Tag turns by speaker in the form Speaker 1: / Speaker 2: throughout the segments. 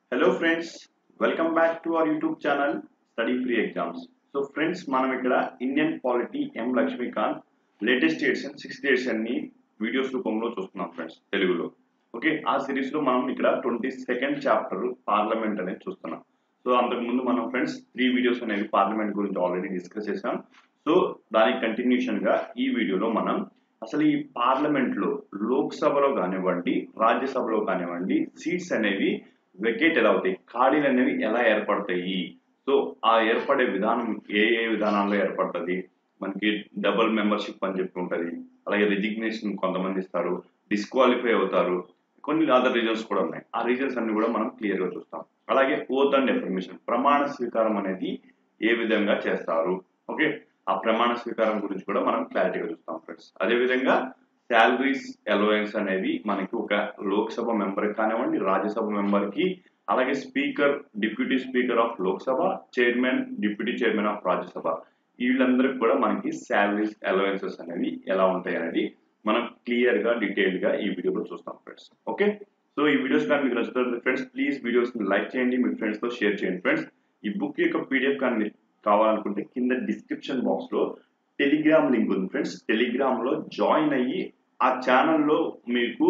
Speaker 1: hello friends welcome back to our YouTube channel study free exams so friends మనం ఇక్కడ Indian polity M Laxmikanth latest edition sixth edition ని videos రూపంలో చూస్తున్నాం friends తెలుగులో okay ఆ series లో మనం ఇక్కడ ట్వంటీ సెకండ్ చాప్టర్ పార్లమెంట్ అనేది చూస్తున్నాం సో అంతకుముందు మనం ఫ్రెండ్స్ త్రీ వీడియోస్ అనేవి పార్లమెంట్ గురించి ఆల్రెడీ డిస్కస్ చేసాం సో దానికి కంటిన్యూషన్ గా ఈ వీడియోలో మనం అసలు ఈ పార్లమెంట్ లో లోక్సభలో కానివ్వండి రాజ్యసభలో కానివ్వండి సీట్స్ అనేవి వెకేట్ ఎలా అవుతాయి ఖాళీలు అనేవి ఎలా ఏర్పడతాయి సో ఆ ఏర్పడే విధానం ఏ ఏ విధానాల్లో ఏర్పడుతుంది మనకి డబుల్ మెంబర్షిప్ అని చెప్పి ఉంటుంది అలాగే రిజిగ్నేషన్ కొంతమంది ఇస్తారు డిస్క్వాలిఫై అవుతారు కొన్ని అదర్ రీజన్స్ కూడా ఉన్నాయి ఆ రీజన్స్ అన్ని కూడా మనం క్లియర్ గా చూస్తాం అలాగే ఓత్ అండ్ ఎఫర్మేషన్ ప్రమాణ స్వీకారం అనేది ఏ విధంగా చేస్తారు ఓకే ఆ ప్రమాణ స్వీకారం గురించి కూడా మనం క్లారిటీగా చూస్తాం ఫ్రెండ్స్ అదేవిధంగా శాలరీస్ అలవెన్స్ అనేవి మనకి ఒక లోక్సభ మెంబర్ కానివ్వండి రాజ్యసభ మెంబర్ కి అలాగే speaker deputy speaker of Lok Sabha chairman deputy chairman of Rajya Sabha వీళ్ళందరికీ కూడా మనకి శాలరీస్ అలవెన్సెస్ అనేవి ఎలా ఉంటాయి అనేది మనం క్లియర్ గా డీటెయిల్ గా ఈ వీడియోలో చూస్తాం ఫ్రెండ్స్ ఓకే సో ఈ వీడియోస్ కానీ మీకు నచ్చుతుంది ఫ్రెండ్స్ ప్లీజ్ వీడియోస్ లైక్ చేయండి మీ ఫ్రెండ్స్ తో షేర్ చేయండి ఫ్రెండ్స్ ఈ బుక్ యొక్క పీడిఎఫ్ కానీ మీకు కావాలనుకుంటే కింద డిస్క్రిప్షన్ బాక్స్ లో టెలిగ్రామ్ లింక్ ఉంది ఫ్రెండ్స్ టెలిగ్రామ్ లో జాయిన్ అయ్యి ఆ ఛానల్లో మీకు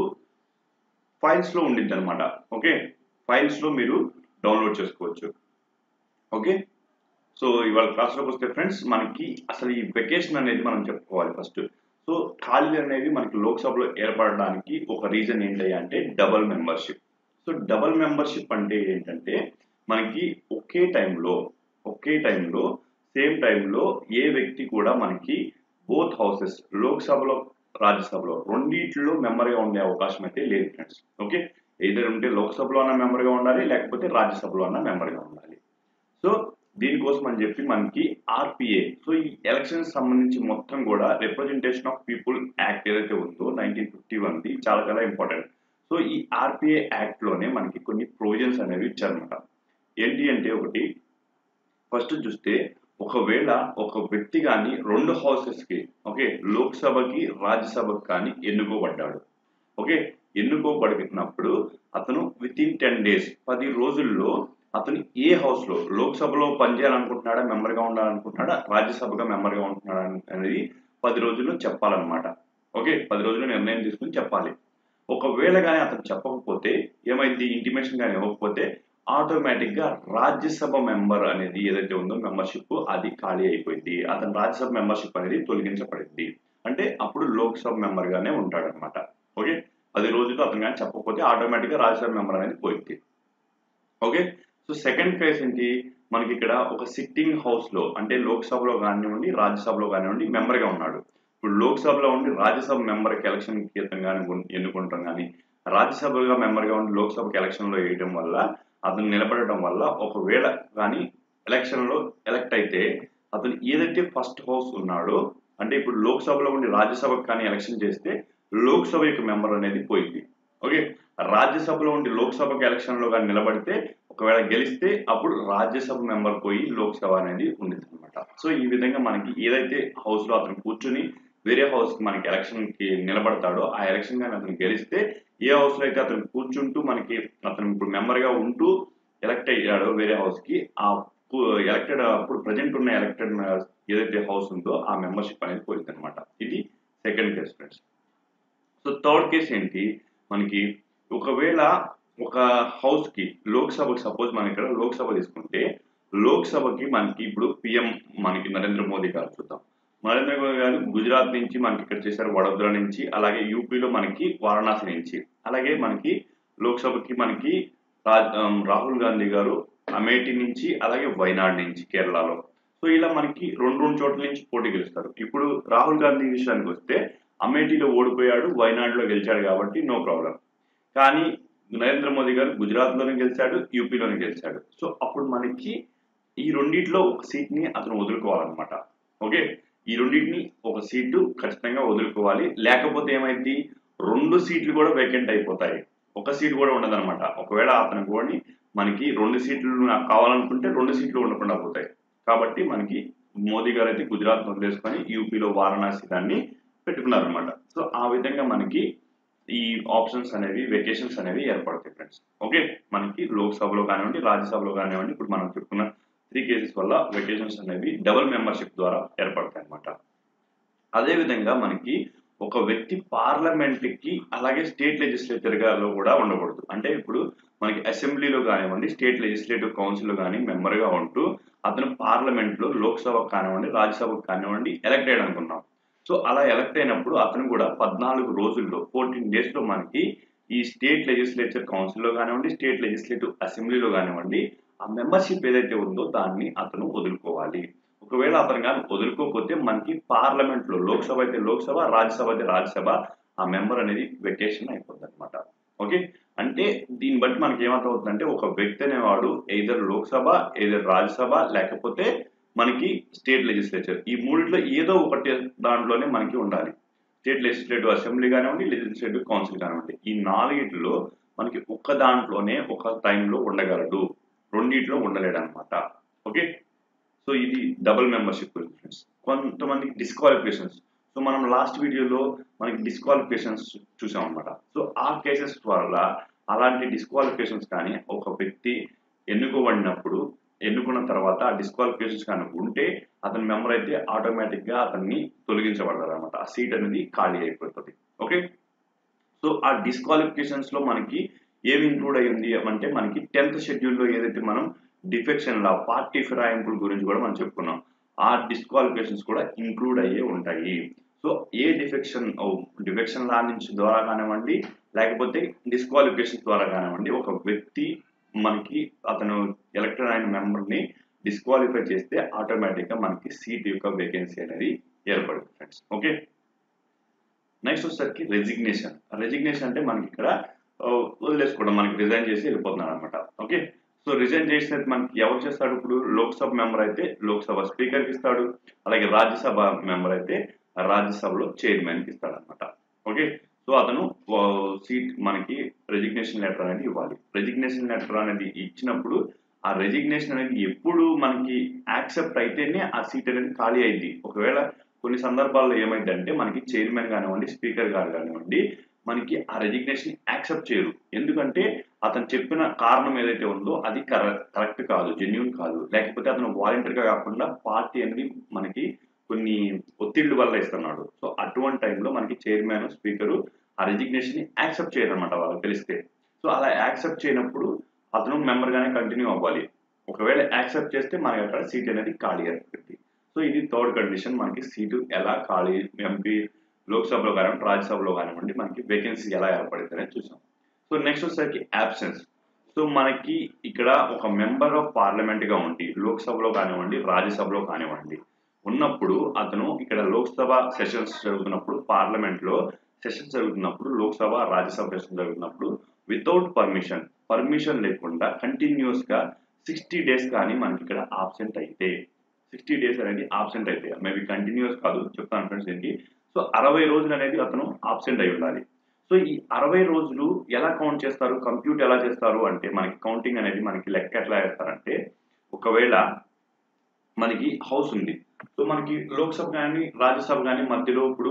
Speaker 1: ఫైల్స్ లో ఉండిద్ది అనమాట ఓకే ఫైల్స్ లో మీరు డౌన్లోడ్ చేసుకోవచ్చు ఓకే సో ఇవాళ క్లాస్లోకి వస్తే ఫ్రెండ్స్ మనకి అసలు ఈ వెకేషన్ అనేది మనం చెప్పుకోవాలి ఫస్ట్ సో ఖాళీ అనేవి మనకి లోక్సభలో ఏర్పడడానికి ఒక రీజన్ ఏంటి అంటే double membership so double membership అంటే ఏంటంటే మనకి ఒకే టైంలో ఒకే టైంలో సేమ్ టైంలో ఏ వ్యక్తి కూడా మనకి బోత్ హౌసెస్ లోక్సభలో రాజ్యసభలో రెండిట్లో మెంబర్గా ఉండే అవకాశం అయితే లేదు ఫ్రెండ్స్ ఓకే ఏదైనా ఉంటే లోక్సభలో అన్న మెంబర్గా ఉండాలి లేకపోతే రాజ్యసభలో అన్న మెంబర్గా ఉండాలి సో దీనికోసం అని చెప్పి మనకి ఆర్పిఏ సో ఈ ఎలక్షన్ సంబంధించి మొత్తం కూడా రిప్రజెంటేషన్ ఆఫ్ పీపుల్ యాక్ట్ ఏదైతే ఉందో నైన్టీన్ ఫిఫ్టీ వన్ది చాలా చాలా ఇంపార్టెంట్ సో ఈ ఆర్పిఏ యాక్ట్ లోనే మనకి కొన్ని ప్రొవిజన్స్ అనేవి ఇచ్చారనమాట ఏంటి అంటే ఒకటి ఫస్ట్ చూస్తే ఒకవేళ ఒక వ్యక్తి కానీ రెండు హౌసెస్ కి ఓకే లోక్సభకి రాజ్యసభకి కానీ ఎన్నుకోబడ్డాడు ఓకే ఎన్నుకోబడినప్పుడు అతను విత్ ఇన్ టెన్ డేస్ పది రోజుల్లో అతను ఏ హౌస్ లో లోక్సభలో పనిచేయాలనుకుంటున్నాడా మెంబర్ గా ఉండాలనుకుంటున్నాడా రాజ్యసభగా మెంబర్ గా ఉంటున్నాడా అనేది పది రోజుల్లో చెప్పాలన్నమాట ఓకే పది రోజుల్లో నిర్ణయం తీసుకుని చెప్పాలి ఒకవేళ కానీ అతను చెప్పకపోతే ఏమైంది ఇంటిమేషన్ కానీ ఇవ్వకపోతే ఆటోమేటిక్ గా రాజ్యసభ మెంబర్ అనేది ఏదైతే ఉందో మెంబర్షిప్ అది ఖాళీ అయిపోయింది అతను రాజ్యసభ మెంబర్షిప్ అనేది తొలగించబడింది అంటే అప్పుడు లోక్సభ మెంబర్ గానే ఉంటాడు అనమాట ఓకే పది రోజులు అతను కానీ చెప్పకపోతే ఆటోమేటిక్ గా రాజ్యసభ మెంబర్ అనేది పోయింది ఓకే సో సెకండ్ కేసు ఏంటి మనకి ఇక్కడ ఒక సిట్టింగ్ హౌస్ లో అంటే లోక్సభలో కానివ్వండి రాజ్యసభలో కానివ్వండి మెంబర్ గా ఉన్నాడు ఇప్పుడు లోక్సభలో ఉండి రాజ్యసభ మెంబర్కి ఎలక్షన్ గీతం కానీ ఎన్నుకుంటాం కానీ రాజ్యసభగా మెంబర్ గా ఉండి లోక్సభకి ఎలక్షన్ లో వేయడం వల్ల అతను నిలబడటం వల్ల ఒకవేళ కానీ ఎలక్షన్ లో ఎలక్ట్ అయితే అతను ఏదైతే ఫస్ట్ హౌస్ ఉన్నాడో అంటే ఇప్పుడు లోక్సభలో ఉండి రాజ్యసభకు కానీ ఎలక్షన్ చేస్తే లోక్సభ యొక్క మెంబర్ అనేది పోయింది ఓకే రాజ్యసభలో ఉండి లోక్సభకి ఎలక్షన్ లో కానీ నిలబడితే ఒకవేళ గెలిస్తే అప్పుడు రాజ్యసభ మెంబర్ పోయి లోక్సభ అనేది ఉండేది అనమాట సో ఈ విధంగా మనకి ఏదైతే హౌస్ లో అతను కూర్చుని వేరే హౌస్ కి మనకి ఎలక్షన్ కి నిలబడతాడో ఆ ఎలక్షన్ కానీ అతను గెలిస్తే ఏ హౌస్ లో అయితే అతను కూర్చుంటూ మనకి అతను ఇప్పుడు మెంబర్ గా ఉంటూ ఎలక్ట్ అయ్యాడో వేరే హౌస్ కి ఆ ఎలక్టెడ్ అప్పుడు ప్రజెంట్ ఉన్న ఎలక్టెడ్ ఏదైతే హౌస్ ఉందో ఆ మెంబర్షిప్ అనేది పోయింది అనమాట ఇది second case friends so third case ఏంటి మనకి ఒకవేళ ఒక హౌస్ కి లోక్సభకి సపోజ్ మనం ఇక్కడ లోక్సభ తీసుకుంటే లోక్సభకి మనకి ఇప్పుడు పిఎం మనకి నరేంద్ర మోదీ గారు చూద్దాం నరేంద్ర మోదీ గారు గుజరాత్ నుంచి మనకి ఇక్కడ చేశారు వడోదర నుంచి అలాగే యూపీలో మనకి వారణాసి నుంచి అలాగే మనకి లోక్సభకి మనకి రాహుల్ గాంధీ గారు అమేఠీ నుంచి అలాగే వైనాడ్ నుంచి కేరళలో సో ఇలా మనకి రెండు రెండు చోట్ల నుంచి పోటీ గెలుస్తారు ఇప్పుడు రాహుల్ గాంధీ విషయానికి వస్తే అమేఠీలో ఓడిపోయాడు వైనాడులో గెలిచాడు కాబట్టి నో ప్రాబ్లం కానీ నరేంద్ర మోదీ గారు గుజరాత్ లోనే గెలిచాడు యూపీలోనే గెలిచాడు సో అప్పుడు మనకి ఈ రెండిట్లో ఒక సీట్ ని అతను వదులుకోవాలన్నమాట ఓకే ఈ రెండింటిని ఒక సీటు ఖచ్చితంగా వదులుకోవాలి లేకపోతే ఏమైంది రెండు సీట్లు కూడా వేకెంట్ అయిపోతాయి ఒక సీట్ కూడా ఉండదన్నమాట ఒకవేళ అతను కూడా మనకి రెండు సీట్లు నాకు కావాలనుకుంటే రెండు సీట్లు ఉండకుండా పోతాయి కాబట్టి మనకి మోదీ గారు అయితే గుజరాత్ వదిలేసుకొని యూపీలో వారణాసి దాన్ని పెట్టుకున్నారనమాట సో ఆ విధంగా మనకి ఈ ఆప్షన్స్ అనేవి వెకేషన్స్ అనేవి ఏర్పడతాయి ఫ్రెండ్స్ ఓకే మనకి లోక్సభలో కానివ్వండి రాజ్యసభలో కానివ్వండి ఇప్పుడు మనం చెప్పుకున్న త్రీ కేసెస్ వల్ల వెకేషన్స్ అనేవి డబుల్ మెంబర్షిప్ ద్వారా ఏర్పడతాయి అనమాట అదేవిధంగా మనకి ఒక వ్యక్తి పార్లమెంట్ కి అలాగే స్టేట్ లెజిస్లేచర్ లో కూడా ఉండకూడదు అంటే ఇప్పుడు మనకి అసెంబ్లీలో కానివ్వండి స్టేట్ లెజిస్లేటివ్ కౌన్సిల్ కానీ మెంబర్ గా ఉంటూ అతను పార్లమెంట్ లో లోక్సభకు కానివ్వండి రాజ్యసభకు కానివ్వండి ఎలక్ట్ అయ్యాడు అనుకున్నాం సో అలా ఎలక్ట్ అయినప్పుడు అతను కూడా పద్నాలుగు రోజుల్లో ఫోర్టీన్ డేస్ లో మనకి ఈ స్టేట్ లెజిస్లేచర్ కౌన్సిల్లో కానివ్వండి స్టేట్ లెజిస్లేటివ్ అసెంబ్లీలో కానివ్వండి ఆ మెంబర్షిప్ ఏదైతే ఉందో దాన్ని అతను వదులుకోవాలి ఒకవేళ అతను కానీ వదులుకోకపోతే మనకి పార్లమెంట్ లో లోక్సభ అయితే లోక్సభ రాజ్యసభ అయితే రాజ్యసభ ఆ మెంబర్ అనేది వెకేషన్ అయిపోతుంది అనమాట ఓకే అంటే దీన్ని బట్టి మనకి ఏమర్థమవుతుందంటే ఒక వ్యక్తి అనేవాడు ఎయిదర్ లోక్సభ ఎయిదర్ రాజ్యసభ లేకపోతే మనకి స్టేట్ లెజిస్లేచర్ ఈ మూడిట్లో ఏదో ఒకటి దాంట్లోనే మనకి ఉండాలి స్టేట్ లెజిస్లేటివ్ అసెంబ్లీ కానివ్వండి లెజిస్లేటివ్ కౌన్సిల్ కానివ్వండి ఈ నాలుగిట్లో మనకి ఒక్క దాంట్లోనే ఒక టైంలో ఉండగలడు రెండిట్లో ఉండలేడు అనమాట ఓకే సో ఇది డబుల్ మెంబర్షిప్ ఫ్రెండ్స్ కొంతమందికి డిస్క్వాలిఫికేషన్స్ సో మనం లాస్ట్ వీడియోలో మనకి డిస్క్వాలిఫికేషన్స్ చూసాం అనమాట సో ఆ కేసెస్ వల్ల అలాంటి డిస్క్వాలిఫికేషన్స్ కానీ ఒక వ్యక్తి ఎన్నుకోబడినప్పుడు ఎన్నుకున్న తర్వాత ఆ డిస్క్వాలిఫికేషన్స్ కానీ ఉంటే అతని మెంబర్ అయితే ఆటోమేటిక్ గా అతన్ని తొలగించబడతారు అనమాట ఆ సీట్ అనేది ఖాళీ అయిపోతుంది ఓకే సో ఆ డిస్క్వాలిఫికేషన్స్ లో మనకి ఏమి ఇంక్లూడ్ అయ్యింది అంటే మనకి టెన్త్ షెడ్యూల్లో ఏదైతే మనం డిఫెక్షన్ లా పార్టీ ఫిరాయింపుల గురించి కూడా మనం చెప్పుకున్నాం ఆ డిస్క్వాలిఫికేషన్స్ కూడా ఇంక్లూడ్ అయ్యే ఉంటాయి so a defection defection law నుంచి ద్వారా కానివ్వండి లేకపోతే డిస్క్వాలిఫికేషన్ ద్వారా కానివ్వండి ఒక వ్యక్తి మనకి అతను ఎలక్టెడ్ అయిన మెంబర్ని డిస్క్వాలిఫై చేస్తే ఆటోమేటిక్ గా మనకి సీట్ యొక్క వేకెన్సీ అనేది ఏర్పడుతుంది ఫ్రెండ్స్ ఓకే నెక్స్ట్ వచ్చేసరికి రెజిగ్నేషన్ రెజిగ్నేషన్ అంటే మనకి ఇక్కడ వదిలేసుకోవడం మనకి రిజైన్ చేసి వెళ్ళిపోతున్నాడు అనమాట ఓకే సో రిజైన్ చేసిన మనకి ఎవరు చేస్తాడు ఇప్పుడు లోక్సభ మెంబర్ అయితే లోక్సభ స్పీకర్కి ఇస్తాడు అలాగే రాజ్యసభ మెంబర్ అయితే రాజ్యసభలో చైర్మన్కి ఇస్తాడు అనమాట ఓకే సో అతను సీట్ మనకి రెజిగ్నేషన్ లెటర్ అనేది ఇవ్వాలి రెజిగ్నేషన్ లెటర్ అనేది ఇచ్చినప్పుడు ఆ రెజిగ్నేషన్ అనేది ఎప్పుడు మనకి యాక్సెప్ట్ అయితేనే ఆ సీట్ అనేది ఖాళీ అయింది ఒకవేళ కొన్ని సందర్భాల్లో ఏమైందంటే మనకి చైర్మన్ కానివ్వండి స్పీకర్ గారు కానివ్వండి మనకి ఆ రెజిగ్నేషన్ యాక్సెప్ట్ చేయరు ఎందుకంటే అతను చెప్పిన కారణం ఏదైతే ఉందో అది కరెక్ట్ కాదు జెన్యున్ కాదు లేకపోతే అతను వాలంటీర్గా కాకుండా పార్టీ అనేది మనకి కొన్ని ఒత్తిళ్ల వల్ల ఇస్తున్నాడు సో అటువంటి టైంలో మనకి చైర్మన్ స్పీకరు ఆ రెజిగ్నేషన్ యాక్సెప్ట్ చేయరు అనమాట వాళ్ళకి తెలిస్తే సో అలా యాక్సెప్ట్ చేయనప్పుడు అతను మెంబర్ గానే కంటిన్యూ అవ్వాలి ఒకవేళ యాక్సెప్ట్ చేస్తే మనకి అక్కడ సీట్ అనేది ఖాళీ అయిపోతుంది సో ఇది థర్డ్ కండిషన్ మనకి సీటు ఎలా ఖాళీ ఎంపీ లోక్సభలో కానివ్వండి రాజ్యసభలో కానివ్వండి మనకి వేకెన్సీ ఎలా ఏర్పడుతుంది అనేది చూసాం సో నెక్స్ట్ వచ్చేసరికి యాబ్సెన్స్ సో మనకి ఇక్కడ ఒక మెంబర్ ఆఫ్ పార్లమెంట్ గా ఉండి లోక్సభలో కానివ్వండి రాజ్యసభలో కానివ్వండి ఉన్నప్పుడు అతను ఇక్కడ లోక్సభ సెషన్స్ జరుగుతున్నప్పుడు పార్లమెంట్ లో సెషన్ జరుగుతున్నప్పుడు లోక్సభ రాజ్యసభ సెషన్ జరుగుతున్నప్పుడు వితౌట్ పర్మిషన్ పర్మిషన్ లేకుండా కంటిన్యూస్ గా సిక్స్టీ డేస్ కానీ మనకి ఇక్కడ ఆబ్సెంట్ అయితే సిక్స్టీ డేస్ అనేది ఆబ్సెంట్ అయితే మేబీ కంటిన్యూస్ కాదు చెప్తాను ఫ్రెండ్స్ దీనికి సో అరవై రోజులు అనేది అతను ఆబ్సెంట్ అయి ఉండాలి సో ఈ అరవై రోజులు ఎలా కౌంట్ చేస్తారు కంప్యూట్ ఎలా చేస్తారు అంటే మనకి కౌంటింగ్ అనేది మనకి లెక్క ఎట్లా వేస్తారంటే ఒకవేళ మనకి హౌస్ ఉంది సో మనకి లోక్సభ కానీ రాజ్యసభ కానీ మధ్యలో ఇప్పుడు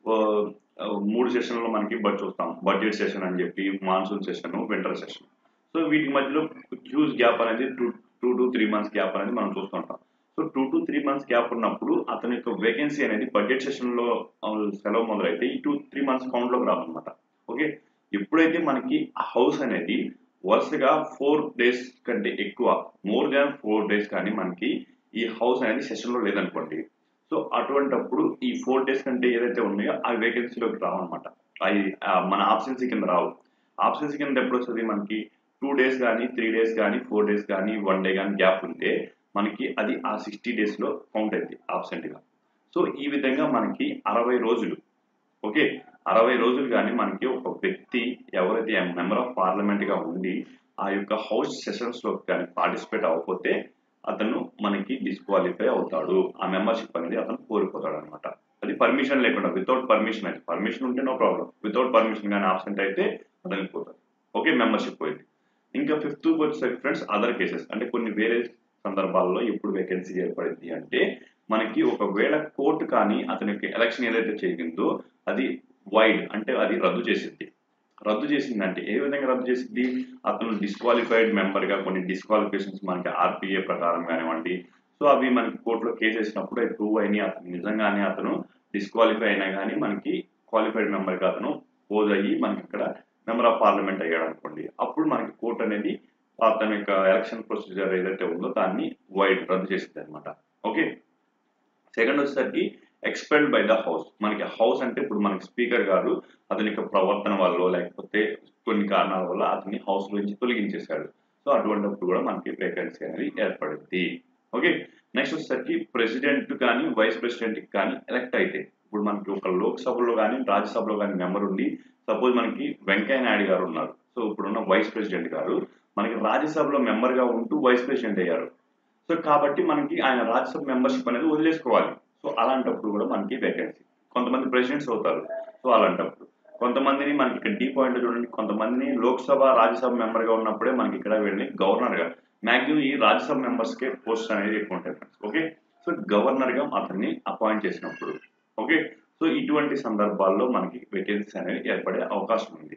Speaker 1: మూడు సెషన్లో మనకి బట్ చూస్తాం బడ్జెట్ సెషన్ అని చెప్పి monsoon session winter session so వీటి మధ్యలో హ్యూజ్ గ్యాప్ అనేది two two to three months gap అనేది మనం చూస్తుంటాం so two to three months gap ఉన్నప్పుడు అతని యొక్క వేకెన్సీ అనేది బడ్జెట్ సెషన్ లో సెలవు మొదలైతే ఈ టూ త్రీ మంత్స్ కౌంట్ లోకి రాదనమాట ఓకే ఎప్పుడైతే మనకి హౌస్ అనేది వరుసగా ఫోర్ డేస్ కంటే ఎక్కువ మోర్ దాన్ ఫోర్ డేస్ కానీ మనకి ఈ హౌస్ అనేది సెషన్ లో లేదనుకోండి సో అటువంటప్పుడు ఈ ఫోర్ డేస్ కంటే ఏదైతే ఉన్నాయో ఆ వేకెన్సీలోకి రావన్నమాట అవి మన ఆప్షన్సీ కింద రావు ఆప్షన్సీ కింద ఎప్పుడు వస్తుంది మనకి టూ డేస్ కానీ త్రీ డేస్ కానీ ఫోర్ డేస్ కానీ వన్ డే కానీ గ్యాప్ ఉంటే మనకి అది ఆ సిక్స్టీ డేస్ లో కౌంట్ అయింది ఆబ్సెంట్ గా సో ఈ విధంగా మనకి అరవై రోజులు ఓకే అరవై రోజులు కానీ మనకి ఒక వ్యక్తి ఎవరైతే మెంబర్ ఆఫ్ పార్లమెంట్ గా ఉండి ఆ యొక్క హౌస్ సెషన్స్ లో కానీ పార్టిసిపేట్ అవ్వకపోతే అతను మనకి డిస్క్వాలిఫై అవుతాడు ఆ మెంబర్షిప్ అనేది అతను కోల్పోతాడు అనమాట అది పర్మిషన్ లేకుండా వితౌట్ పర్మిషన్ అయితే పర్మిషన్ ఉంటే నో ప్రాబ్లం వితౌట్ పర్మిషన్ కానీ ఆబ్సెంట్ అయితే అతనికి పోతాడు ఓకే మెంబర్షిప్ పోయింది ఇంకా ఫిఫ్త్ వచ్చేసరికి ఫ్రెండ్స్ అదర్ కేసెస్ అంటే కొన్ని వేరే సందర్భాల్లో ఎప్పుడు వేకెన్సీ ఏర్పడింది అంటే మనకి ఒకవేళ కోర్టు కానీ అతని యొక్క ఎలక్షన్ ఏదైతే చేసిందో అది వైడ్ అంటే అది రద్దు చేసింది రద్దు చేసిందంటే ఏ విధంగా రద్దు చేసింది అతను డిస్క్వాలిఫైడ్ మెంబర్ గా కొన్ని డిస్క్వాలిఫికేషన్స్ మనకి ఆర్పిఏ ప్రకారం కానివ్వండి సో అవి మనకి కోర్టులో కేసు వేసినప్పుడు అవి ప్రూవ్ అయినాయి అతను నిజంగానే అతను డిస్క్వాలిఫై అయినా కానీ మనకి క్వాలిఫైడ్ మెంబర్ గా అతను పోజ్ అయ్యి మనకి ఇక్కడ మెంబర్ ఆఫ్ పార్లమెంట్ అయ్యాడు అనుకోండి అప్పుడు మనకి కోర్టు అనేది అతని యొక్క ఎలక్షన్ ప్రొసీజర్ ఏదైతే ఉందో దాన్ని వైడ్ రద్దు చేసింది అనమాట ఓకే సెకండ్ వచ్చేసరికి ఎక్స్పెల్డ్ బై ద హౌస్ మనకి హౌస్ అంటే ఇప్పుడు మనకి స్పీకర్ గారు అతని యొక్క ప్రవర్తన వల్ల లేకపోతే కొన్ని కారణాల వల్ల అతన్ని హౌస్ నుంచి తొలగించేశాడు సో అటువంటిప్పుడు కూడా మనకి వేకెన్సీ అనేది ఏర్పడింది ఓకే నెక్స్ట్ వచ్చేసరికి ప్రెసిడెంట్ కానీ వైస్ ప్రెసిడెంట్ కానీ ఎలక్ట్ అయితే ఇప్పుడు మనకి ఒక లోక్సభలో కానీ రాజ్యసభలో కానీ మెంబర్ ఉండి సపోజ్ మనకి వెంకయ్య నాయుడు గారు ఉన్నారు సో ఇప్పుడున్న వైస్ ప్రెసిడెంట్ గారు మనకి రాజ్యసభలో మెంబర్ గా ఉంటూ వైస్ ప్రెసిడెంట్ అయ్యారు సో కాబట్టి మనకి ఆయన రాజ్యసభ మెంబర్షిప్ అనేది వదిలేసుకోవాలి సో అలాంటప్పుడు కూడా మనకి వేకెన్సీ కొంతమంది ప్రెసిడెంట్స్ అవుతారు సో అలాంటప్పుడు కొంతమందిని మనకి ఇక్కడ డీ పాయింట్ చూడండి కొంతమందిని లోక్సభ రాజ్యసభ మెంబర్ గా ఉన్నప్పుడే మనకి ఇక్కడ వెళ్ళి గవర్నర్ గా మాక్సిమం ఈ రాజ్యసభ మెంబర్స్ కే పోస్ట్ అనేది ఎక్కువ ఉంటాయి ఫ్రెండ్స్ ఓకే సో గవర్నర్ గా అతన్ని అపాయింట్ చేసినప్పుడు ఓకే సో ఇటువంటి సందర్భాల్లో మనకి వేకెన్సీ అనేది ఏర్పడే అవకాశం ఉంది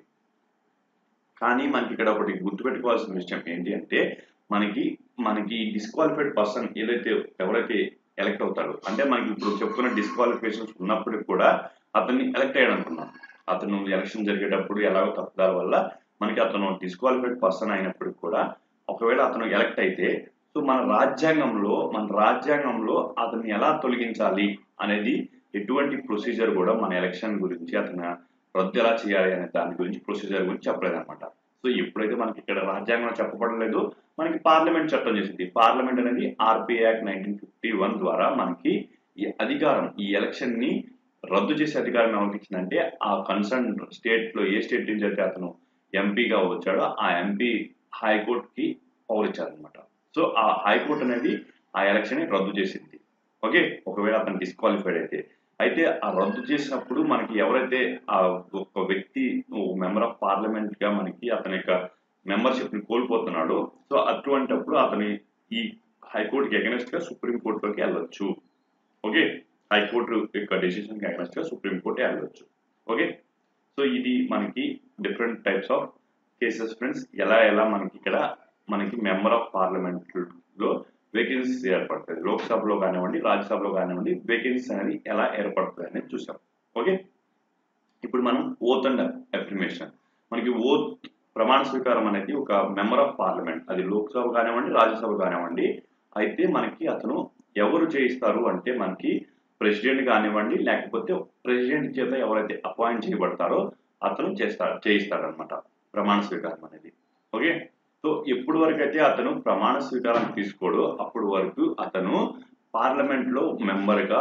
Speaker 1: కానీ మనకి ఇక్కడ ఒకటి గుర్తుపెట్టుకోవాల్సిన విషయం ఏంటి అంటే మనకి మనకి డిస్క్వాలిఫైడ్ పర్సన్ ఏదైతే ఎవరైతే ఎలక్ట్ అవుతాడో అంటే మనకి ఇప్పుడు చెప్పుకున్న డిస్క్వాలిఫికేషన్స్ ఉన్నప్పటికి కూడా అతన్ని ఎలక్ట్ అయ్యాడు అనుకున్నాం అతను ఎలక్షన్ జరిగేటప్పుడు ఎలాగో తప్పుదాల వల్ల మనకి అతను డిస్క్వాలిఫైడ్ పర్సన్ అయినప్పటికి కూడా ఒకవేళ అతను ఎలక్ట్ అయితే సో మన రాజ్యాంగంలో మన రాజ్యాంగంలో అతన్ని ఎలా తొలగించాలి అనేది ఎటువంటి ప్రొసీజర్ కూడా మన ఎలక్షన్ గురించి అతను రద్దు ఎలా చేయాలి అనే దాని గురించి ప్రొసీజర్ గురించి చెప్పలేదు అనమాట సో ఎప్పుడైతే మనకి ఇక్కడ రాజ్యాంగంలో చెప్పబడలేదు మనకి పార్లమెంట్ చట్టం చేసింది పార్లమెంట్ అనేది RP act nineteen fifty one ద్వారా మనకి ఈ అధికారం ఈ ఎలక్షన్ ని రద్దు చేసే అధికారం ఎవరికి ఇచ్చిందంటే ఆ కన్సర్న్ స్టేట్ లో ఏ స్టేట్ నుంచి అయితే అతను ఎంపీగా వచ్చాడో ఆ ఎంపీ హైకోర్టు కి పవర్ ఇచ్చారనమాట సో ఆ హైకోర్టు అనేది ఆ ఎలక్షన్ ని రద్దు చేసింది ఓకే ఒకవేళ అతను డిస్క్వాలిఫైడ్ అయితే అయితే ఆ రద్దు చేసినప్పుడు మనకి ఎవరైతే ఆ ఒక వ్యక్తి మెంబర్ ఆఫ్ పార్లమెంట్ గా మనకి అతని యొక్క మెంబర్షిప్ ని కోల్పోతున్నాడు సో అటువంటిప్పుడు అతని ఈ హైకోర్టుకి అగెనెస్ట్ గా సుప్రీం కోర్టులోకి వెళ్ళొచ్చు ఓకే హైకోర్టు యొక్క డెసిషన్ కి అగెనెస్ట్ గా సుప్రీం కోర్టు వెళ్ళొచ్చు ఓకే సో ఇది మనకి different types of cases friends ఎలా ఎలా మనకి ఇక్కడ మనకి మెంబర్ ఆఫ్ పార్లమెంట్ లో వేకెన్సీస్ ఏర్పడుతుంది లోక్సభలో కానివ్వండి రాజ్యసభలో కానివ్వండి వేకెన్సీస్ అనేది ఎలా ఏర్పడుతుంది అనేది చూసాం ఓకే ఇప్పుడు మనం ఓత్ అండ్ అఫర్మేషన్ మనకి ఓత్ ప్రమాణ స్వీకారం అనేది ఒక మెంబర్ ఆఫ్ పార్లమెంట్ అది లోక్సభ కానివ్వండి రాజ్యసభ కానివ్వండి అయితే మనకి అతను ఎవరు చేయిస్తారు అంటే మనకి ప్రెసిడెంట్ కానివ్వండి లేకపోతే ప్రెసిడెంట్ చేత ఎవరైతే అపాయింట్ చేయబడతారో అతను చేస్తాడు చేయిస్తాడనమాట ప్రమాణ స్వీకారం అనేది ఓకే సో ఎప్పుడు వరకు అయితే అతను ప్రమాణ స్వీకారం తీసుకోడో అప్పుడు వరకు అతను పార్లమెంట్ లో మెంబర్ గా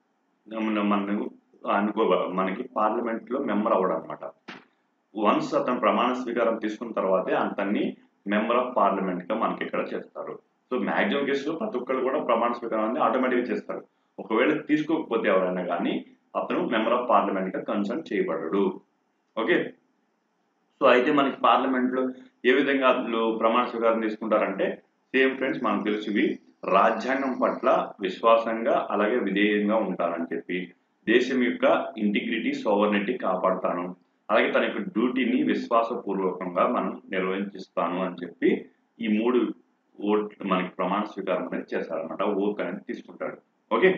Speaker 1: మనం అనుకో మనకి పార్లమెంట్ లో మెంబర్ అవ్వడం అనమాట వన్స్ అతను ప్రమాణ స్వీకారం తీసుకున్న తర్వాతే అతన్ని మెంబర్ ఆఫ్ పార్లమెంట్ గా మనకి ఇక్కడ చేస్తారు సో మాక్సిమం కేసులో ప్రతి ఒక్కరు కూడా ప్రమాణ స్వీకారం అనేది ఆటోమేటిక్ గా చేస్తారు ఒకవేళ తీసుకోకపోతే ఎవరైనా కానీ అతను మెంబర్ ఆఫ్ పార్లమెంట్ గా కన్సల్ట్ చేయబడడు ఓకే సో అయితే మనకి పార్లమెంట్ లో ఏ విధంగా వాళ్ళు ప్రమాణ స్వీకారం తీసుకుంటారంటే సేమ్ ఫ్రెండ్స్ మనకు తెలుసు ఇవి రాజ్యాంగం పట్ల విశ్వాసంగా అలాగే విధేయంగా ఉంటానని చెప్పి దేశం యొక్క ఇంటిగ్రిటీ సోవర్నిటీ కాపాడుతాను అలాగే తన యొక్క డ్యూటీని విశ్వాసపూర్వకంగా మనం నిర్వహించిస్తాను అని చెప్పి ఈ మూడు ఓట్ మనకి ప్రమాణ స్వీకారం అనేది చేస్తారనమాట ఓత్ అనేది తీసుకుంటాడు ఓకే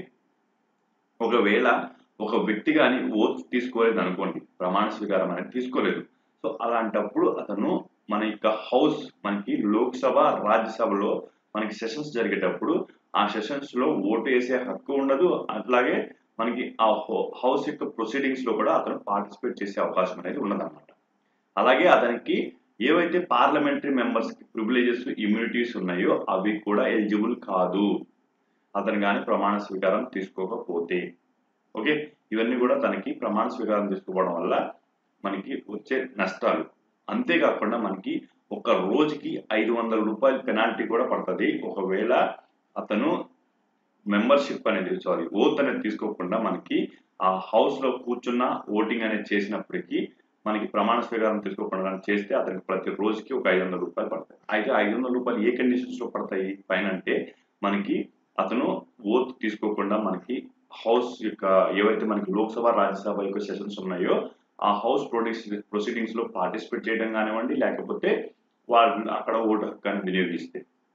Speaker 1: ఒకవేళ ఒక వ్యక్తి కానీ ఓత్ తీసుకోలేదు అనుకోండి ప్రమాణ స్వీకారం అనేది తీసుకోలేదు సో అలాంటప్పుడు అతను మన యొక్క హౌస్ మనకి లోక్సభ రాజ్యసభలో మనకి సెషన్స్ జరిగేటప్పుడు ఆ సెషన్స్ లో ఓటు వేసే హక్కు ఉండదు అట్లాగే మనకి ఆ హౌస్ యొక్క ప్రొసీడింగ్స్ లో కూడా అతను పార్టిసిపేట్ చేసే అవకాశం అనేది ఉన్నదన్నమాట అలాగే అతనికి ఏవైతే పార్లమెంటరీ మెంబర్స్ కి ప్రివిలేజెస్ ఇమ్యూనిటీస్ ఉన్నాయో అవి కూడా ఎలిజిబుల్ కాదు అతను కానీ ప్రమాణ స్వీకారం తీసుకోకపోతే ఓకే ఇవన్నీ కూడా తనకి ప్రమాణ స్వీకారం తీసుకోవడం వల్ల మనకి వచ్చే నష్టాలు అంతేకాకుండా మనకి ఒక రోజుకి ఐదు వందల రూపాయల పెనాల్టీ కూడా పడుతుంది ఒకవేళ అతను మెంబర్షిప్ అనేది సారీ ఓత్ అనేది తీసుకోకుండా మనకి ఆ హౌస్ లో కూర్చున్న ఓటింగ్ అనేది చేసినప్పటికీ మనకి ప్రమాణ స్వీకారం తీసుకోకుండా చేస్తే అతనికి ప్రతి రోజుకి ఒక ఐదు వందల రూపాయలు పడతాయి అయితే ఐదు వందల రూపాయలు ఏ కండిషన్స్ లో పడతాయి పైన అంటే మనకి అతను ఓత్ తీసుకోకుండా మనకి హౌస్ యొక్క ఏవైతే మనకి లోక్సభ రాజ్యసభ యొక్క సెషన్స్ ఉన్నాయో ఆ హౌస్ ప్రొసీడింగ్స్ ప్రొసీడింగ్స్ లో పార్టిసిపేట్ చేయడం కానివ్వండి లేకపోతే వాళ్ళు అక్కడ ఓటు హక్కాన్ని వినియోగిస్తే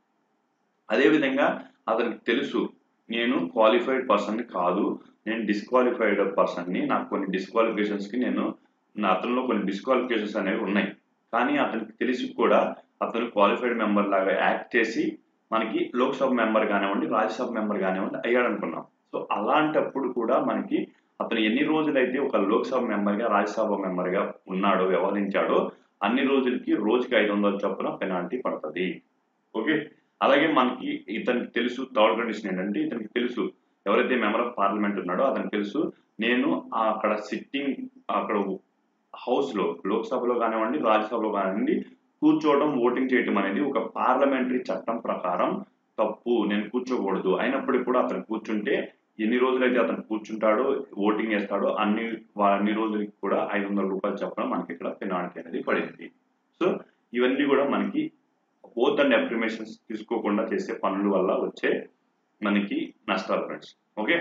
Speaker 1: అదేవిధంగా అతనికి తెలుసు నేను క్వాలిఫైడ్ పర్సన్ కాదు నేను డిస్క్వాలిఫైడ్ పర్సన్ని నాకు కొన్ని డిస్క్వాలిఫికేషన్స్ కి నేను నా అతనిలో కొన్ని డిస్క్వాలిఫికేషన్స్ అనేవి ఉన్నాయి కానీ అతనికి తెలిసి కూడా అతను క్వాలిఫైడ్ మెంబర్ లాగా యాక్ట్ చేసి మనకి లోక్సభ మెంబర్ కానివ్వండి రాజ్యసభ మెంబర్ కానివ్వండి అయ్యాడు అనుకున్నాం సో అలాంటప్పుడు కూడా మనకి అతను ఎన్ని రోజులైతే ఒక లోక్సభ మెంబర్గా రాజ్యసభ మెంబర్గా ఉన్నాడో వ్యవహరించాడో అన్ని రోజులకి రోజుకి ఐదు వందల చొప్పున పెనాల్టీ పడుతుంది ఓకే అలాగే మనకి ఇతనికి తెలుసు థర్డ్ కండిషన్ ఏంటంటే ఇతనికి తెలుసు ఎవరైతే మెంబర్ ఆఫ్ పార్లమెంట్ ఉన్నాడో అతనికి తెలుసు నేను ఆ అక్కడ సిట్టింగ్ అక్కడ హౌస్ లో లోక్సభలో కానివ్వండి రాజ్యసభలో కానివ్వండి కూర్చోవడం ఓటింగ్ చేయడం అనేది ఒక పార్లమెంటరీ చట్టం ప్రకారం తప్పు నేను కూర్చోకూడదు అయినప్పటికీ కూడా అతను కూర్చుంటే ఎన్ని రోజులైతే అతను కూర్చుంటాడో ఓటింగ్ వేస్తాడో అన్ని వా- అన్ని రోజులకి కూడా ఐదు వందల రూపాయలు చొప్పున మనకి ఇక్కడ పెనాల్టీ అనేది పడింది సో ఇవన్నీ కూడా మనకి ఓత్ అండ్ అఫర్మేషన్స్ తీసుకోకుండా చేసే పనుల వల్ల వచ్చే మనకి నష్టాలు ఫ్రెండ్స్ ఓకే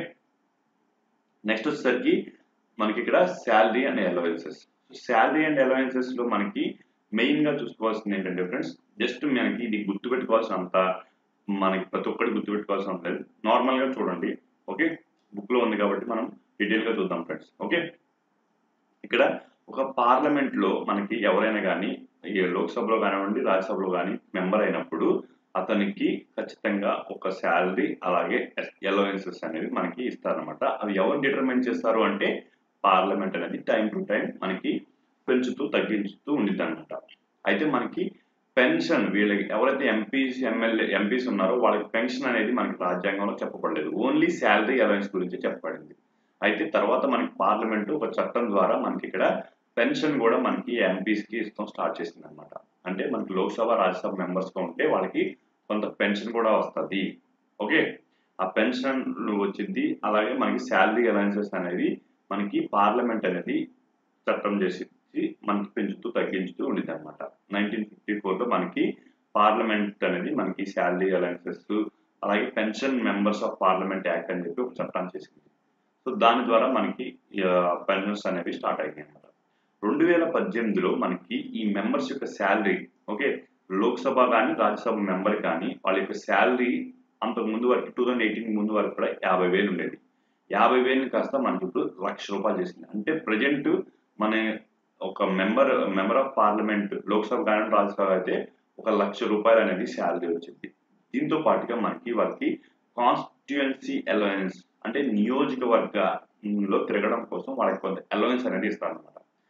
Speaker 1: నెక్స్ట్ వచ్చేసరికి మనకి ఇక్కడ salary and allowances salary and allowances లో మనకి మెయిన్ గా చూసుకోవాల్సింది ఏంటంటే ఫ్రెండ్స్ జస్ట్ మనకి ఇది గుర్తుపెట్టుకోవాల్సిన అంత మనకి ప్రతి ఒక్కటి గుర్తుపెట్టుకోవాల్సిన అంత లేదు నార్మల్ గా చూడండి ఓకే బుక్ లో ఉంది కాబట్టి మనం డీటెయిల్ గా చూద్దాం ఫ్రెండ్స్ ఓకే ఇక్కడ ఒక పార్లమెంట్ లో మనకి ఎవరైనా కానీ ఈ లోక్సభలో కానివ్వండి రాజ్యసభలో కానీ మెంబర్ అయినప్పుడు అతనికి ఖచ్చితంగా ఒక శాలరీ అలాగే ఎలవెన్సెస్ అనేవి మనకి ఇస్తారనమాట అవి ఎవరు డిటర్మైన్ చేస్తారు అంటే పార్లమెంట్ అనేది టైం టు టైం మనకి పెంచుతూ తగ్గించుతూ ఉండిద్ది అనమాట అయితే మనకి పెన్షన్ వీళ్ళకి ఎవరైతే ఎంపీస్ ఎమ్మెల్యే ఎంపీస్ ఉన్నారో వాళ్ళకి పెన్షన్ అనేది మనకి రాజ్యాంగంలో చెప్పబడలేదు ఓన్లీ శాలరీ అలవెన్స్ గురించి చెప్పబడింది అయితే తర్వాత మనకి పార్లమెంట్ ఒక చట్టం ద్వారా మనకి ఇక్కడ పెన్షన్ కూడా మనకి ఎంపీస్ కి ఇస్తాం స్టార్ట్ చేసింది అనమాట అంటే మనకి లోక్సభ రాజ్యసభ మెంబర్స్ గా ఉంటే వాళ్ళకి కొంత పెన్షన్ కూడా వస్తుంది ఓకే ఆ పెన్షన్ వచ్చింది అలాగే మనకి శాలరీ అలవెన్సెస్ అనేవి మనకి పార్లమెంట్ అనేది చట్టం చేసి మనకి పెంచుతూ తగ్గించుతూ ఉండేది అనమాట నైన్టీన్ ఫిఫ్టీ ఫోర్ లో మనకి పార్లమెంట్ అనేది మనకి శాలరీ అలవెన్సెస్ అలాగే pension members of parliament act అని చెప్పి ఒక చట్టాన్ని చేసింది సో దాని ద్వారా మనకి పెన్షన్స్ అనేవి స్టార్ట్ అయ్యాయి అనమాట రెండు వేల పద్దెనిమిదిలో మనకి ఈ మెంబర్స్ యొక్క శాలరీ ఓకే లోక్సభ కానీ రాజ్యసభ మెంబర్ కానీ వాళ్ళ యొక్క శాలరీ అంతకు ముందు వరకు టూ థౌజండ్ ఎయిటీన్ ముందు వరకు కూడా యాభై వేలు ఉండేది యాభై వేలు కాస్త మనకి ఇప్పుడు లక్ష రూపాయలు చేసింది అంటే ప్రజెంట్ మన ఒక member member of parliament Lok Sabha కానీ రాజ్యసభ అయితే ఒక లక్ష రూపాయలు అనేది శాలరీ వచ్చింది దీంతో పాటుగా మనకి వాళ్ళకి కాన్స్టిట్యుయెన్సీ అలవెన్స్ అంటే నియోజకవర్గంలో తిరగడం కోసం వాళ్ళకి కొంత అలవెన్స్ అనేది ఇస్తారనమాట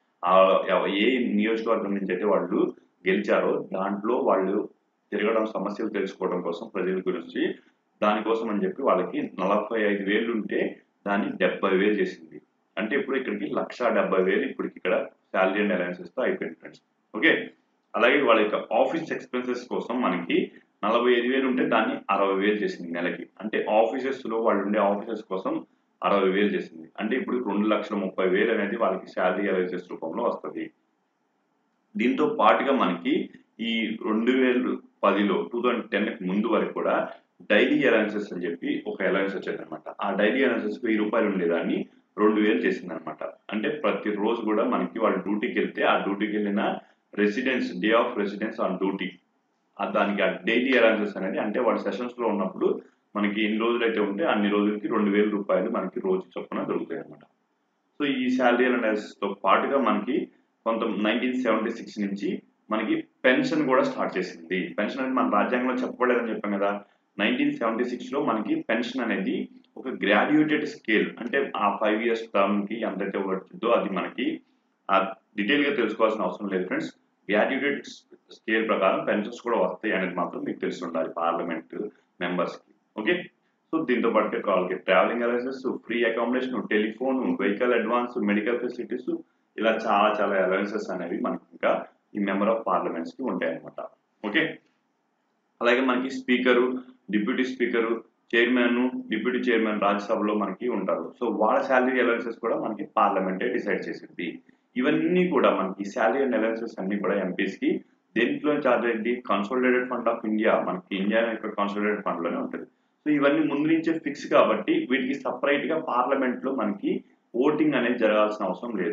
Speaker 1: ఏ నియోజకవర్గం నుంచి అయితే వాళ్ళు గెలిచారో దాంట్లో వాళ్ళు తిరగడం సమస్యలు తెలుసుకోవడం కోసం ప్రజల గురించి దానికోసం అని చెప్పి వాళ్ళకి నలభై ఐదు వేలు ఉంటే దాన్ని డెబ్బై వేలు చేసింది అంటే ఇప్పుడు ఇక్కడికి లక్ష డెబ్బై వేలు ఇప్పటికి ఇక్కడ శాలరీ అండ్ అలవెన్సెస్ తో అయిపోయింది ఫ్రెండ్స్ ఓకే అలాగే వాళ్ళ యొక్క ఆఫీస్ ఎక్స్పెన్సెస్ కోసం మనకి నలభై ఐదు వేలు ఉంటే దాన్ని అరవై వేలు చేసింది నెలకి అంటే ఆఫీసెస్ లో వాళ్ళు ఉండే ఆఫీసెస్ కోసం అరవై వేలు చేసింది అంటే ఇప్పుడు రెండు లక్షల ముప్పై వేలు అనేది వాళ్ళకి శాలరీ అలవెన్సెస్ రూపంలో వస్తుంది దీంతో పాటుగా మనకి ఈ రెండు వేలు పదిలో టూ థౌజండ్ టెన్ ముందు వరకు కూడా డైలీ అలవెన్సెస్ అని చెప్పి ఒక అలవెన్స్ వచ్చేది అనమాట ఆ డైలీ అలవెన్సెస్ వెయ్యి రూపాయలు ఉండేదాన్ని రెండు వేలు చేసింది అనమాట అంటే ప్రతి రోజు కూడా మనకి వాళ్ళు డ్యూటీకి వెళ్తే ఆ డ్యూటీకి వెళ్ళిన residence day of residence on duty దానికి ఆ డైలీ అలవెన్సెస్ అనేది అంటే వాళ్ళ సెషన్స్ లో ఉన్నప్పుడు మనకి ఎన్ని రోజులు అయితే ఉంటే అన్ని రోజులకి రెండు వేల రూపాయలు మనకి రోజు చొప్పున దొరుకుతాయి అనమాట సో ఈ శాలరీ అలవెన్స్ తో పాటుగా మనకి కొంత నైన్టీన్ సెవెంటీ సిక్స్ నుంచి మనకి పెన్షన్ కూడా స్టార్ట్ చేసింది పెన్షన్ అనేది మన రాజ్యాంగంలో చెప్పబడలేదని చెప్పాం కదా నైన్టీన్ సెవెంటీ సిక్స్ లో మనకి పెన్షన్ అనేది ఒక గ్రాడ్యుయేటెడ్ స్కేల్ అంటే ఆ ఫైవ్ ఇయర్స్ టర్మ్ కి ఎంతైతే వచ్చిందో అది మనకి ఆ డీటెయిల్ గా తెలుసుకోవాల్సిన అవసరం లేదు ఫ్రెండ్స్ గ్రాడ్యుయేటెడ్ స్కేల్ ప్రకారం పెన్షన్స్ కూడా వస్తాయి అనేది మాత్రం మీకు తెలిసి ఉండాలి పార్లమెంట్ మెంబర్స్ కి ఓకే సో దీంతో పాటుగా వాళ్ళకి travelling allowances free accommodation telephone vehicle advance medical facilities ఇలా చాలా చాలా అలవెన్సెస్ అనేవి మనకి ఇంకా ఈ మెంబర్ ఆఫ్ పార్లమెంట్స్ కి ఉంటాయి అనమాట ఓకే అలాగే మనకి speaker deputy speaker chairman deputy chairman రాజ్యసభలో మనకి ఉంటారు సో వాళ్ళ శాలరీ అలవెన్సెస్ కూడా మనకి పార్లమెంటే డిసైడ్ చేసింది ఇవన్నీ కూడా మనకి శాలరీ అండ్ అలవెన్సెస్ అన్ని కూడా ఎంపీస్ కి దేంట్లో చార్జ్ అయింది కన్సోలిడేటెడ్ ఫండ్ ఆఫ్ ఇండియా మనకి ఇండియా యొక్క కన్సోలిడేటెడ్ ఫండ్ లోనే ఉంటుంది సో ఇవన్నీ ముందు నుంచే ఫిక్స్ కాబట్టి వీటికి సపరేట్ గా పార్లమెంట్ లో మనకి ఓటింగ్ అనేది జరగాల్సిన అవసరం లేదు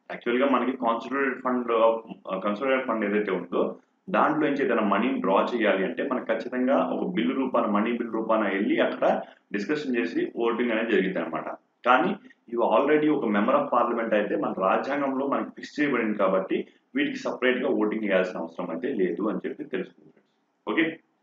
Speaker 1: యాక్చువల్గా మనకి కాన్సన్ట్రేటెడ్ ఫండ్ కన్సల్టేట్ ఫండ్ ఏదైతే ఉందో దాంట్లో నుంచి ఏదైనా మనీని డ్రా చేయాలి అంటే మనకు ఖచ్చితంగా ఒక బిల్లు రూపాన మనీ బిల్ రూపాన వెళ్ళి అక్కడ డిస్కషన్ చేసి ఓటింగ్ అనేది జరిగింది అనమాట కానీ ఇవి ఆల్రెడీ ఒక మెంబర్ ఆఫ్ పార్లమెంట్ అయితే మన రాజ్యాంగంలో మనకి ఫిక్స్ చేయబడింది కాబట్టి వీటికి సపరేట్ గా ఓటింగ్ వేయాల్సిన అవసరం అయితే లేదు అని చెప్పి తెలుసుకుంది ఓకే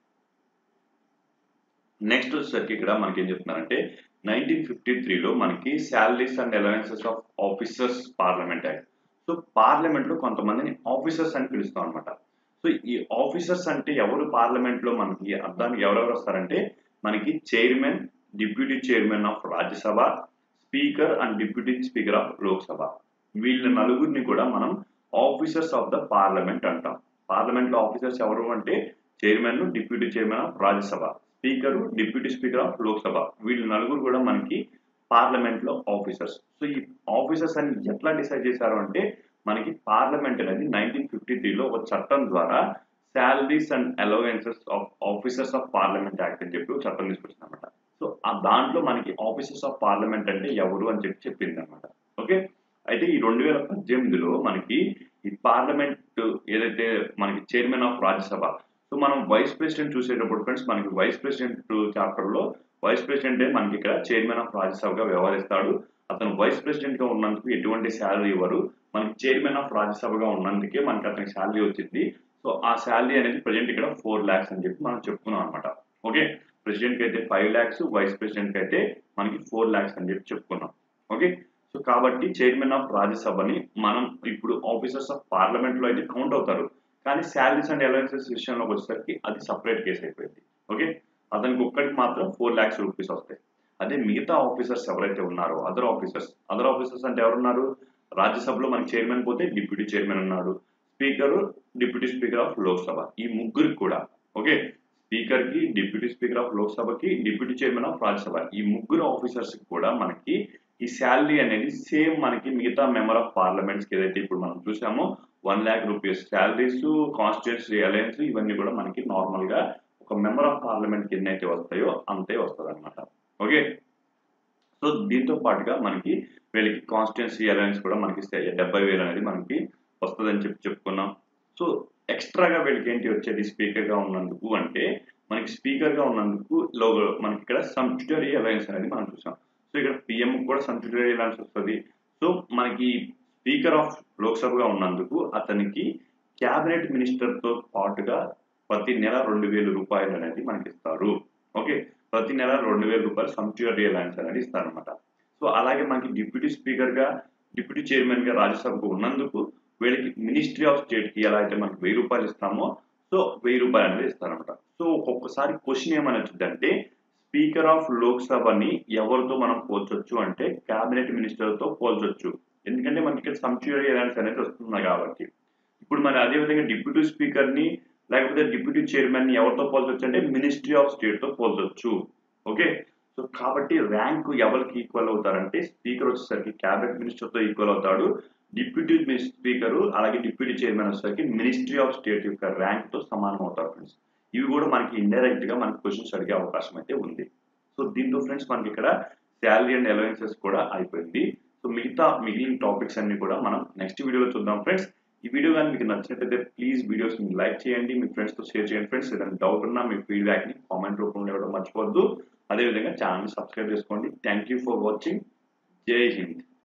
Speaker 1: నెక్స్ట్ వచ్చేసరికి ఇక్కడ మనకి ఏం చెప్తున్నారంటే నైన్టీన్ ఫిఫ్టీ త్రీలో మనకి salaries and allowances of officers parliament act so parliament లో కొంతమందిని ఆఫీసర్స్ అని పిలుస్తాం అనమాట సో ఈ ఆఫీసర్స్ అంటే ఎవరు పార్లమెంట్ లో మనకి అర్థానికి ఎవరెవరు వస్తారంటే మనకి chairman deputy chairman of Rajya Sabha speaker and deputy speaker of Lok Sabha వీళ్ళ నలుగురిని కూడా మనం ఆఫీసర్స్ ఆఫ్ ద పార్లమెంట్ అంటాం పార్లమెంట్ లో ఆఫీసర్స్ ఎవరు అంటే chairman deputy chairman of Rajya Sabha speaker deputy speaker of Lok Sabha వీళ్ళ నలుగురు కూడా మనకి పార్లమెంట్ లో ఆఫీసర్స్ సో ఈ ఆఫీసర్స్ అని ఎట్లా డిసైడ్ చేశారు అంటే మనకి పార్లమెంట్ అనేది నైన్టీన్ ఫిఫ్టీ త్రీలో ఒక చట్టం ద్వారా salaries and allowances of officers of parliament act అని చెప్పి ఒక చట్టం తీసుకొచ్చింది అనమాట సో ఆ దాంట్లో మనకి ఆఫీసర్స్ ఆఫ్ పార్లమెంట్ అంటే ఎవరు అని చెప్పి చెప్పింది అనమాట ఓకే అయితే ఈ రెండు వేల పద్దెనిమిదిలో మనకి ఈ పార్లమెంట్ ఏదైతే మనకి చైర్మన్ ఆఫ్ రాజ్యసభ సో మనం వైస్ ప్రెసిడెంట్ చూసేటప్పుడు ఫ్రెండ్స్ మనకి వైస్ ప్రెసిడెంట్ చాప్టర్ లో వైస్ ప్రెసిడెంటే మనకి ఇక్కడ చైర్మన్ ఆఫ్ రాజ్యసభగా వ్యవహరిస్తాడు అతను వైస్ ప్రెసిడెంట్ గా ఉన్నందుకు ఎటువంటి శాలరీ ఇవ్వరు మనకి చైర్మన్ ఆఫ్ రాజ్యసభగా ఉన్నందుకే మనకి అతనికి శాలరీ వచ్చింది సో ఆ శాలరీ అనేది ప్రజెంట్ ఇక్కడ ఫోర్ ల్యాక్స్ అని చెప్పి మనం చెప్పుకున్నాం అనమాట ఓకే ప్రెసిడెంట్ కి అయితే ఫైవ్ ల్యాక్స్ వైస్ ప్రెసిడెంట్ కి అయితే మనకి ఫోర్ ల్యాక్స్ అని చెప్పి చెప్పుకున్నాం ఓకే సో కాబట్టి చైర్మన్ ఆఫ్ రాజ్యసభని మనం ఇప్పుడు ఆఫీసర్స్ ఆఫ్ పార్లమెంట్ లో అయితే కౌంట్ అవుతారు కానీ శాలరీస్ అండ్ అలవెన్సెస్ విషయంలోకి వచ్చేసరికి అది సపరేట్ కేసు అయిపోయింది ఓకే అతనికి ఒక్కడికి మాత్రం ఫోర్ ల్యాక్స్ రూపీస్ వస్తాయి అదే మిగతా ఆఫీసర్స్ ఎవరైతే ఉన్నారో అదర్ ఆఫీసర్స్ అదర్ ఆఫీసర్స్ అంటే ఎవరున్నారు రాజ్యసభలో మనకి చైర్మన్ పోతే డిప్యూటీ చైర్మన్ ఉన్నాడు speaker deputy speaker of Lok Sabha ఈ ముగ్గురికి కూడా ఓకే స్పీకర్ కి డిప్యూటీ స్పీకర్ ఆఫ్ లోక్సభకి డిప్యూటీ చైర్మన్ ఆఫ్ రాజ్యసభ ఈ ముగ్గురు ఆఫీసర్స్ కి కూడా మనకి ఈ శాలరీ అనేది సేమ్ మనకి మిగతా మెంబర్ ఆఫ్ పార్లమెంట్స్ కి ఏదైతే ఇప్పుడు మనం చూసామో one lakh rupees salaries constituency allowance ఇవన్నీ కూడా మనకి నార్మల్ గా ఒక మెంబర్ ఆఫ్ పార్లమెంట్ కి ఎన్నైతే వస్తాయో అంతే వస్తుంది అనమాట ఓకే సో దీంతో పాటుగా మనకి వీళ్ళకి కాన్స్టిట్యున్సీ అలయన్స్ కూడా మనకి డెబ్బై వేలు అనేది మనకి వస్తుందని చెప్పి చెప్పుకున్నాం సో ఎక్స్ట్రాగా వీళ్ళకి ఏంటి వచ్చేది స్పీకర్ గా ఉన్నందుకు అంటే మనకి స్పీకర్ గా ఉన్నందుకు లో మనకి ఇక్కడ సంస్టిట్యూటరీ అలయన్స్ అనేది మనం చూసాం సో ఇక్కడ పిఎం కూడా సంస్టిట్యూటరీ అలయన్స్ వస్తుంది సో మనకి స్పీకర్ ఆఫ్ లోక్సభగా ఉన్నందుకు అతనికి క్యాబినెట్ మినిస్టర్ తో పాటుగా ప్రతి నెల రెండు వేల రూపాయలు అనేది మనకి ఇస్తారు ఓకే ప్రతి నెల రెండు వేల రూపాయలు సంస్టిట్యూటరీ అలయన్స్ అనేది ఇస్తారనమాట సో అలాగే మనకి డిప్యూటీ స్పీకర్ గా డిప్యూటీ చైర్మన్ గా రాజ్యసభకు ఉన్నందుకు వీళ్ళకి మినిస్ట్రీ ఆఫ్ స్టేట్ కి ఎలా అయితే మనకి వెయ్యి రూపాయలు ఇస్తామో సో వెయ్యి రూపాయలు అనేది ఇస్తారనమాట సో ఒక్కొక్కసారి క్వశ్చన్ ఏమని వచ్చిందంటే స్పీకర్ ఆఫ్ లోక్సభని ఎవరితో మనం పోల్చొచ్చు అంటే కేబినెట్ మినిస్టర్ తో పోల్చొచ్చు ఎందుకంటే మనకి ఇక్కడ సంస్టిట్యూటరీ అలయన్స్ అనేది వస్తుంది కాబట్టి ఇప్పుడు మరి అదే విధంగా డిప్యూటీ స్పీకర్ ని లేకపోతే డిప్యూటీ చైర్మన్ ని ఎవరితో పోల్చొచ్చు అంటే మినిస్ట్రీ ఆఫ్ స్టేట్ తో పోల్చొచ్చు ఓకే సో కాబట్టి ర్యాంక్ ఎవరికి ఈక్వల్ అవుతారంటే స్పీకర్ వచ్చేసరికి క్యాబినెట్ మినిస్టర్ తో ఈక్వల్ అవుతాడు డిప్యూటీ స్పీకర్ అలాగే డిప్యూటీ చైర్మన్ వచ్చేసరికి మినిస్ట్రీ ఆఫ్ స్టేట్ యొక్క ర్యాంక్ తో సమానం అవుతారు ఫ్రెండ్స్ ఇవి కూడా మనకి ఇండైరెక్ట్ గా మనకి క్వశ్చన్స్ అడిగే అవకాశం అయితే ఉంది సో దీంతో ఫ్రెండ్స్ మనకి ఇక్కడ శాలరీ అండ్ అలవెన్సెస్ కూడా అయిపోయింది సో మిగతా మిగిలిన టాపిక్స్ అన్ని కూడా మనం నెక్స్ట్ వీడియోలో చూద్దాం ఫ్రెండ్స్ ఈ వీడియో కానీ మీకు నచ్చినట్లయితే ప్లీజ్ వీడియోస్ ని లైక్ చేయండి మీ ఫ్రెండ్స్ తో షేర్ చేయండి ఫ్రెండ్స్ ఏదైనా డౌట్ ఉన్నా మీ ఫీడ్బ్యాక్ ని కామెంట్ రూపంలో ఇవ్వడం మర్చిపోవద్దు అదేవిధంగా ఛానల్ సబ్స్క్రైబ్ చేసుకోండి థ్యాంక్ యూ ఫర్ వాచింగ్ జై హింద్